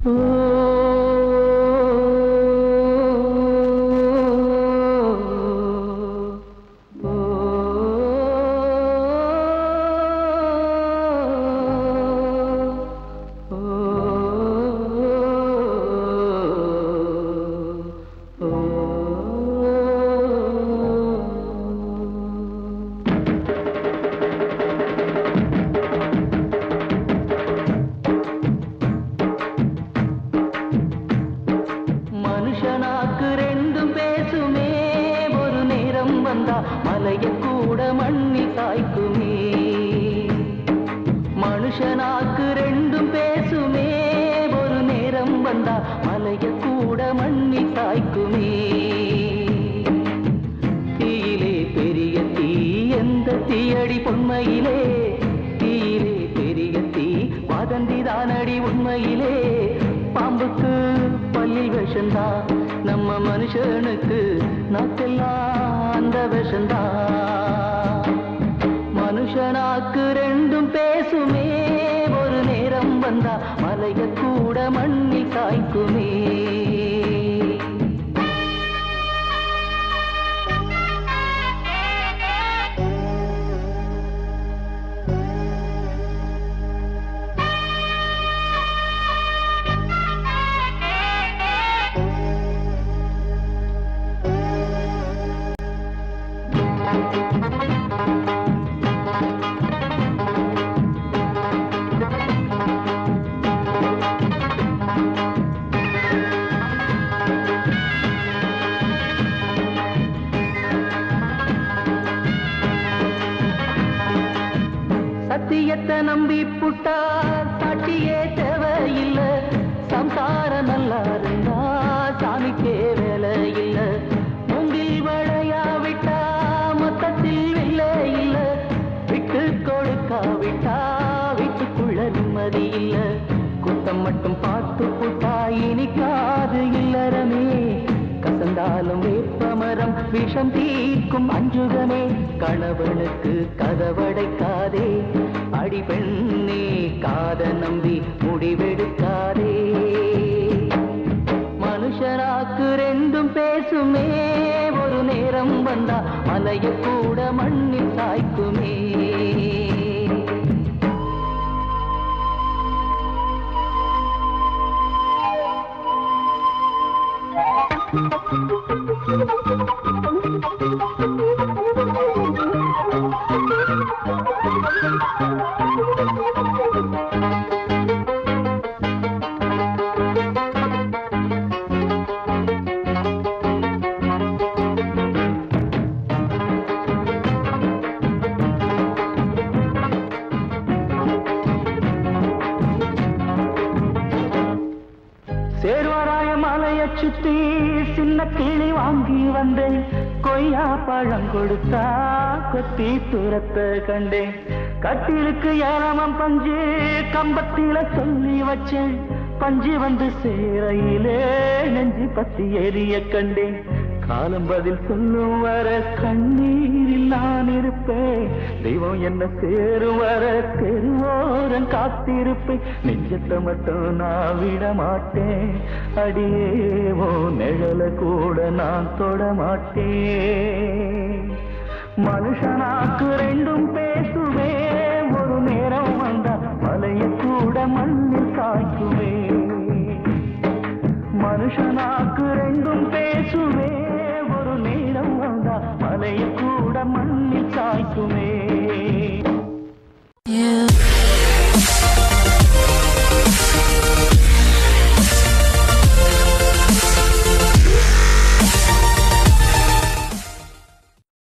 மனுஷனாக்கு ரெண்டும் பேசுமே ஒரு நேரம் வந்தா மலைய கூட மண்ணி காய்க்குமே மனுஷனாக்கு ரெண்டும் பேசுமே ஒரு நேரம் வந்தா மலைய கூட மண்ணி காய்க்குமே தீயிலே பெரிய தீ எந்த தீயடி பொன்மையிலே தீயிலே பெரிய தீ வதந்தி தானடி உண்மையிலே பாம்புக்கு பல்லில் விஷந்தா நம்ம மனுஷனுக்கு நாக்கெல்லாம் அந்த விஷந்தா மனுஷனாக்கு ரெண்டும் பேசுமே ஒரு நேரம் வந்தா மலைய கூட மண்ணி காய்க்குமே சத்தியத்தை நம்பி புட்டா சாட்சியே தேவையில்ல சம்சார நல்லா இருந்தா சாமிக்கே வேலை இல்ல மூங்கில் வளையா விட்டா மொத்தத்தில் வெல்ல இல்ல விட்டு கொடுக்காவிட்டா வீட்டுக்குள்ள நிம்மதி இல்ல குத்தம் மட்டும் பார்த்து புட்டா இனிக்காது இல்லறமே கசந்தாலும் வேப்பமரம் விஷம் தீர்க்கும் அஞ்சுகமே கணவனுக்கு கதவடைக்காதே அடி பெண்ணே காத நம்பி முடிவெடுக்காதே மனுஷராக்கு ரெண்டும் பேசுமே ஒரு நேரம் வந்தா மலைய கூட மண்ணில் சாய்க்குமே சேர்வராய மலைய சுத்தி சின்ன கிளி வாங்கி வந்தேன் கொய்யா பழம் கொடுத்தா கொத்தி துரத்த கண்டேன் கட்டிலுக்கு ஏலமம் பஞ்சு கம்பத்தில சொல்லி வச்சேன் பஞ்சு வந்து சேரையிலே நெஞ்சு பத்தி எரிய கண்டேன் காலம் பதில் சொல்லும் வர கண்ணீரில் நான் இருப்பேன் தெய்வம் என்ன சேரும் வர தெருவோரம் காத்திருப்பேன் நெஞ்சத்தை மட்டும் நான் விட மாட்டேன் அடியேவோ நிழல கூட நான் தொட மாட்டேன் மனுஷனாக்கு ரெண்டும் பேசுவே ஒரு நேரம் வந்தா மலைய கூட மண்ணில் காய்க்குவே மனுஷனாக்கு ரெண்டும் பேசுவே ஒரு நேரம் வந்தா மலைய கூட மண்ணில் சாய்க்குமே